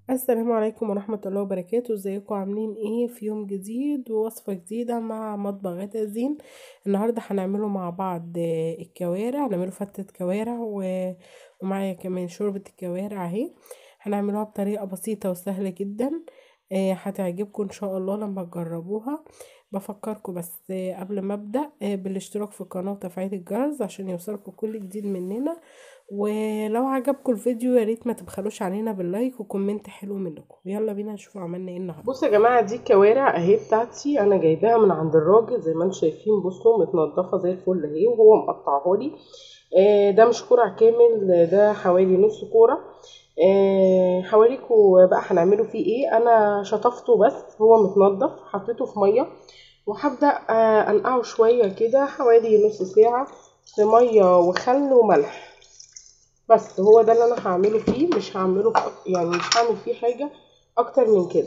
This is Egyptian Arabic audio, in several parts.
السلام عليكم ورحمة الله وبركاته ازيكم عاملين ايه في يوم جديد ووصفة جديدة مع مطبخ غدا زين النهاردة هنعمله مع بعض آه، الكوارع هنعمله فتة كوارع و- ومعايا كمان شوربة الكوارع اهي هنعملوها بطريقة بسيطة وسهلة جدا آه، هتعجبكم ان شاء الله لما تجربوها بفكركم بس آه، قبل ما ابدأ آه، بالاشتراك في القناة وتفعيل الجرس عشان يوصلكم كل جديد مننا ولو عجبكم الفيديو يا ريت ما تبخلوش علينا باللايك وكومنت حلو منكم يلا بينا نشوف عملنا ايه النهارده بصوا يا جماعه دي الكوارع اهي بتاعتي انا جايباها من عند الراجل زي ما انتم شايفين بصوا متنضفه زي الفل اهي وهو مقطعها لي آه ده مش كوع كامل ده حوالي نص كوره آه حواليكوا بقى هنعمله فيه ايه انا شطفته بس هو متنضف حطيته في ميه وهبدا آه انقعه شويه كده حوالي نص ساعه في ميه وخل وملح بس هو ده اللي انا هعمله فيه مش هعمله في يعني مش هعمل فيه حاجه اكتر من كده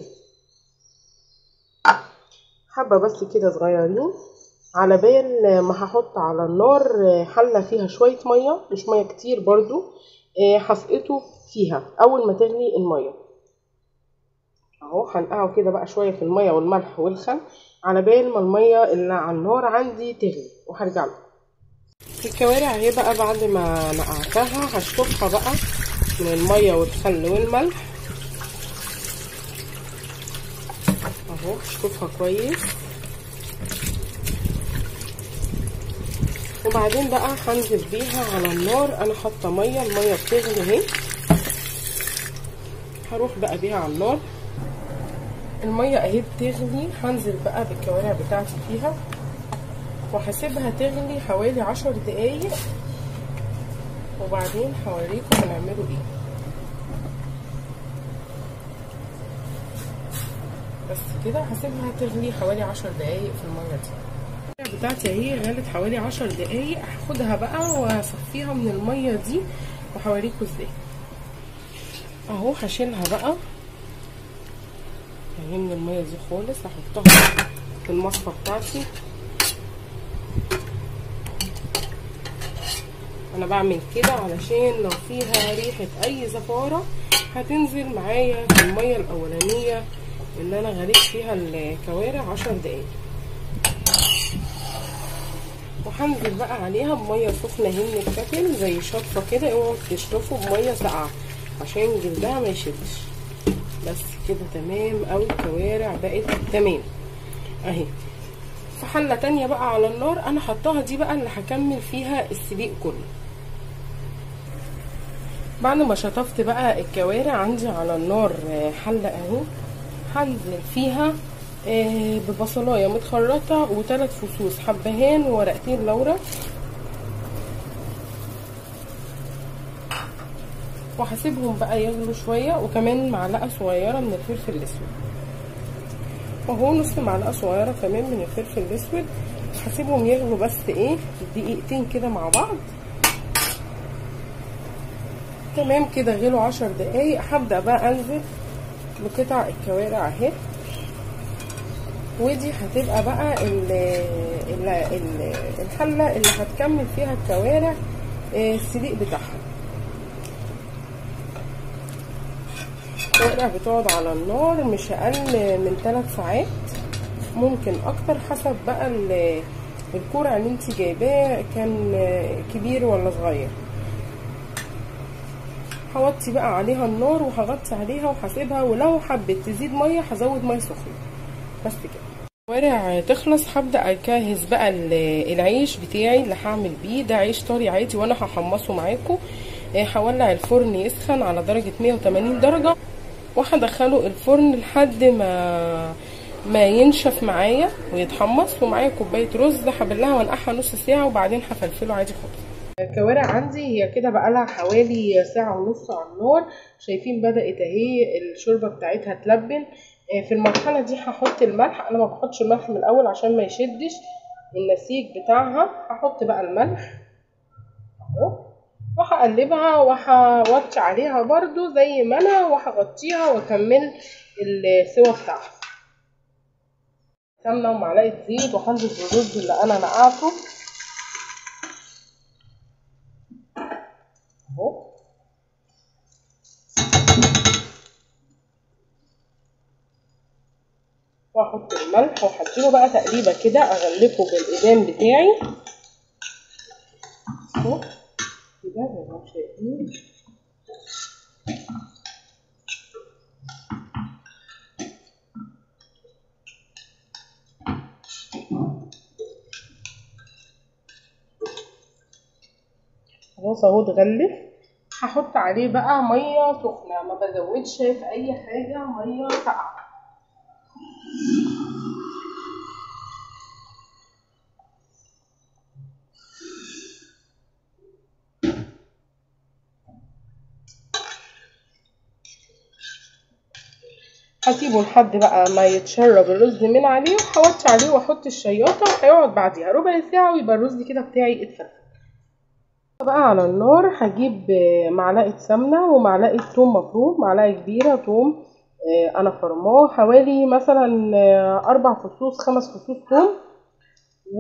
حبة بس كده صغيرين على بال ما هحط على النار حلة فيها شوية مية مش مية كتير برضو هسقطه فيها أول ما تغلي المية اهو هنقعه كده بقى شوية في المية والملح والخل على بال ما المية اللي على النار عندي تغلي وهرجع لكم الكوارع اهي بقى بعد ما نقعتها هشطفها بقى من المية والخل والملح اهو اشطفها كويس وبعدين بقى هنزل بيها على النار انا حاطه ميه الميه بتغلي اهي هروح بقى بيها على النار الميه اهي بتغلي هنزل بقى بالكوارع بتاعتي فيها وهسيبها تغلي حوالي عشر دقايق وبعدين هوريكم هنعمله ايه بس كده هسيبها تغلي حوالي عشر دقايق في الميه دي بتاعتي اهي غلت حوالي عشر دقايق هاخدها بقى واصفيها من الميه دي وهوريكم ازاي اهو هشيلها بقى اهي من الميه دي خالص هحطها في المصفى بتاعتي انا بعمل كده علشان لو فيها ريحه اي زفاره هتنزل معايا في الميه الاولانيه اللي انا غليت فيها الكوارع عشر دقايق وهنزل بقى عليها بميه سخنه هن الكتل زي شطفه كده اوعوا تشطفوا بميه ساقعه عشان جلدها ما يشدش بس كده تمام اوي الكوارع بقت تمام اهي في حله تانية بقى على النار انا حطاها دي بقى اللي هكمل فيها السليق كله بعد ما شطفت بقى الكوارع عندي على النار حله اهو هنزل فيها ببصلايه متخرطه وثلاث فصوص حبهان وورقتين لورا وهسيبهم بقى يغلوا شويه وكمان معلقه صغيره من الفلفل الاسود وهو نص معلقه صغيره كمان من الفلفل الاسود هسيبهم يغلوا بس ايه دقيقتين كده مع بعض تمام كده غلوا عشر دقايق هبدا بقى انزل بقطع الكوارع اهي ودي هتبقى بقى ال ال ال الحله اللي هتكمل فيها الكوارع السليق بتاعها الكوارع بتقعد على النار مش اقل من 3 ساعات ممكن اكتر حسب بقى الكوع اللي انت جايباه كان كبير ولا صغير هوطي بقى عليها النار وهغطي عليها وهسيبها ولو حبيت تزيد ميه هزود ميه سخنه بس كده الكوارع تخلص هبدا اجهز بقى العيش بتاعي اللي هعمل بيه ده عيش طري عادي وانا هحمصه معاكم هولع الفرن يسخن على درجه 180 درجه وهدخله الفرن لحد ما ما ينشف معايا ويتحمص ومعايا كوبايه رز هبلها وانقعها نص ساعه وبعدين هفلفله عادي خالص الكوارع عندي هي كده بقالها حوالي ساعة ونص على النار شايفين بدأت اهي الشوربة بتاعتها تلبن في المرحلة دي هحط الملح انا ما بحطش الملح من الاول عشان ما يشدش النسيج بتاعها هحط بقى الملح اهو وهقلبها وهوطي عليها برضو زي ما انا وهغطيها واكمل السوا بتاعها سمنة ومعلقة زيت وهنزل بالرز اللي انا نقعته اهو واحط الملح وهديله بقى تقليبه كده اغلفه بالايدام بتاعي اهو كده زي ما شايفين خلاص اهو اتغلف هحط عليه بقى ميه سخنه ما بزودش في اي حاجه ميه ساقعه هسيبه لحد بقى ما يتشرب الرز من عليه وهوطي عليه واحط الشياطه وهيقعد بعديها ربع ساعه ويبقى الرز كده بتاعي اتفرفت بقى على النار هجيب معلقه سمنه ومعلقه توم مفروم معلقه كبيره توم انا فرماه حوالي مثلا اربع فصوص خمس فصوص توم و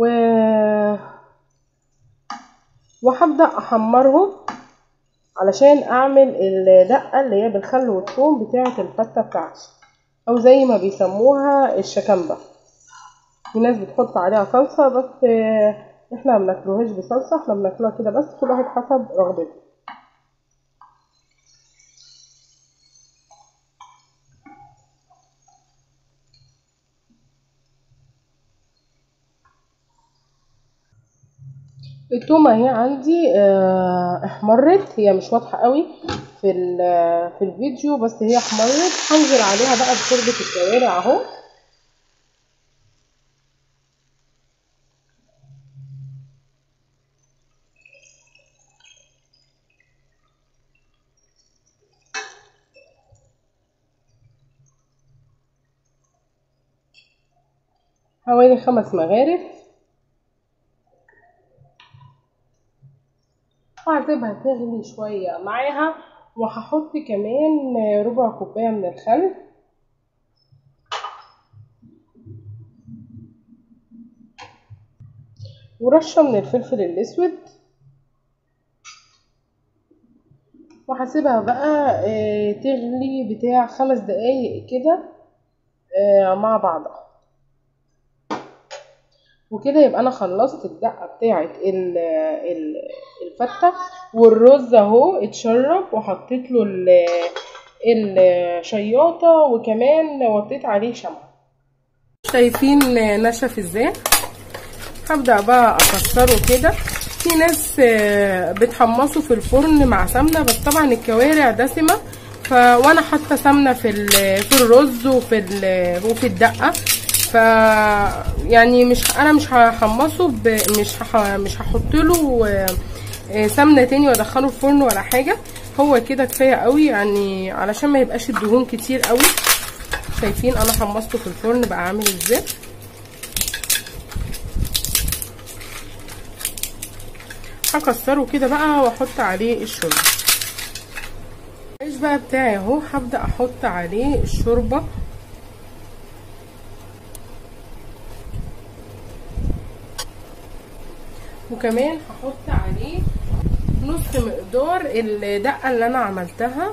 وهبدا احمرهم علشان اعمل الدقه اللي هي بالخل والثوم بتاعه الفته بتاعتي او زي ما بيسموها الشكمبه في ناس بتحط عليها صلصه بس احنا ما بناكلوهاش بصلصه احنا بناكلوها كده بس كل واحد حسب رغبته التومه اهي عندي اه احمرت هي مش واضحه قوي في في الفيديو بس هي احمرت هنزل عليها بقى بشوربه الكوارع اهو حوالي خمس مغارف وهسيبها تغلي شوية معاها وهحط كمان ربع كوباية من الخل ورشة من الفلفل الأسود وهسيبها بقى تغلي بتاع خمس دقايق كده مع بعضها وكده يبقى انا خلصت الدقه بتاعه الفته والرز اهو اتشرب وحطيت له الشياطه وكمان وطيت عليه شمع شايفين نشف ازاي هبدا بقى اكسره كده في ناس بتحمصه في الفرن مع سمنه بس طبعا الكوارع دسمه ف وانا حاطه سمنه في في الرز وفي وفي الدقه ف يعني مش انا مش هحمصه ب... مش هح... مش هحط له سمنه تاني وادخله الفرن ولا حاجه هو كده كفايه قوي يعني علشان ما يبقاش الدهون كتير قوي شايفين انا حمصته في الفرن بقى عامل ازاي هكسره كده بقى واحط عليه الشوربه العيش بقى بتاعي اهو هبدا احط عليه الشوربه وكمان هحط عليه نص مقدار الدقه اللي انا عملتها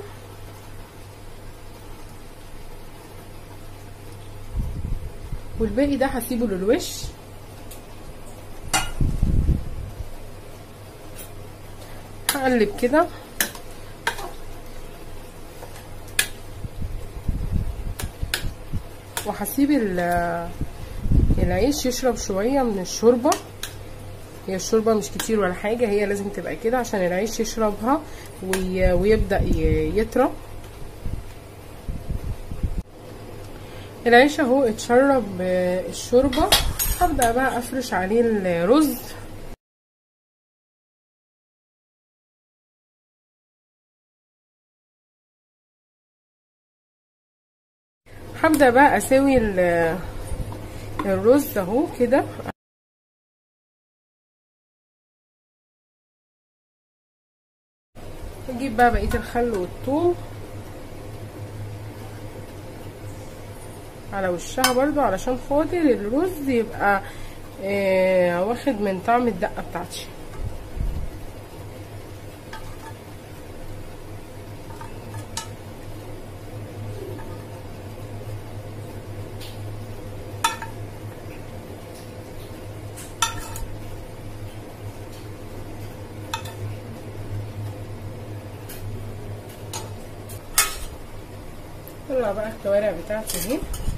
والباقي ده هسيبه للوش هقلب كده وهسيب العيش يشرب شويه من الشوربه هي الشوربه مش كتير ولا حاجه هي لازم تبقى كده عشان العيش يشربها وي... ويبدا يطرى العيش اهو اتشرب الشوربه هبدا بقى افرش عليه الرز هبدا بقى اسوي الرز اهو كده نجيب بقى بقيه الخل والثوم على وشها برضو علشان خاطر الرز يبقى آه واخد من طعم الدقه بتاعتي طلع بقى الكوارع بتاعتي اهي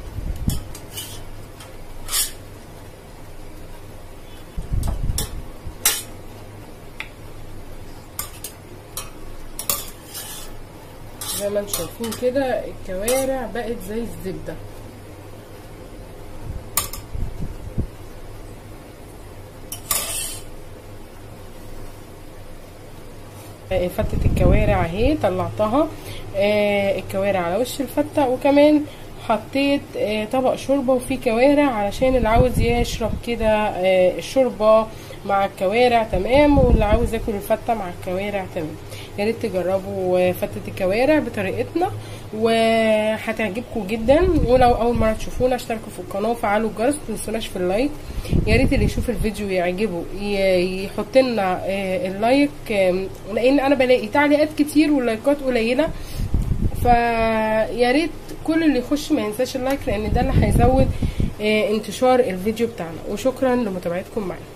زي ما انتم شايفين كده الكوارع بقت زي الزبده فتة الكوارع اهي طلعتها آه الكوارع على وش الفتة وكمان حطيت آه طبق شوربة وفيه كوارع علشان اللي عاوز يشرب كده آه الشوربة مع الكوارع تمام واللي عاوز ياكل الفتة مع الكوارع تمام يا ريت تجربوا فتة الكوارع بطريقتنا وهتعجبكم جدا ولو اول مره تشوفونا اشتركوا في القناه وفعلوا الجرس متنسوناش في اللايك يا ريت اللي يشوف الفيديو يعجبه يحط لنا اللايك لان انا بلاقي تعليقات كتير واللايكات قليله فيا ريت كل اللي يخش ما ينساش اللايك لان ده اللي هيزود انتشار الفيديو بتاعنا وشكرا لمتابعتكم معانا